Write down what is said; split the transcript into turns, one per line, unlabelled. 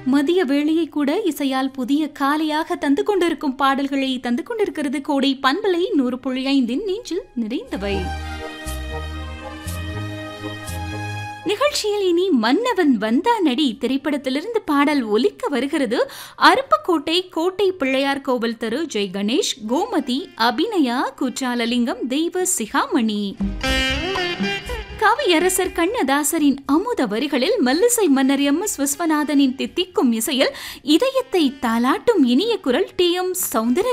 மதிய வேளையை கூட இசையால் புதிய காலையாக தந்து கொண்டிருக்கும் பாடல்களை தந்து கொண்டிருக்கிறது கோடை பண்பலை நூறு புள்ளி ஐந்தின் நெஞ்சில் நிறைந்தவை நிகழ்ச்சியில் இனி மன்னவன் வந்தானடி திரைப்படத்திலிருந்து பாடல் ஒலிக்க வருகிறது அருப்பக்கோட்டை கோட்டை பிள்ளையார் கோவில் தெரு ஜெய் கணேஷ் கோமதி அபிநயா குற்றாலலிங்கம் தெய்வ சிகாமணி கவியரசர் கண்ணதாசரின் அமுத வரிகளில் மல்லிசை மன்னர் எம் எஸ் விஸ்வநாதனின் தித்திக்கும் இசையில் இதயத்தை தாலாட்டும் இனிய குரல் டி எம் சௌந்தர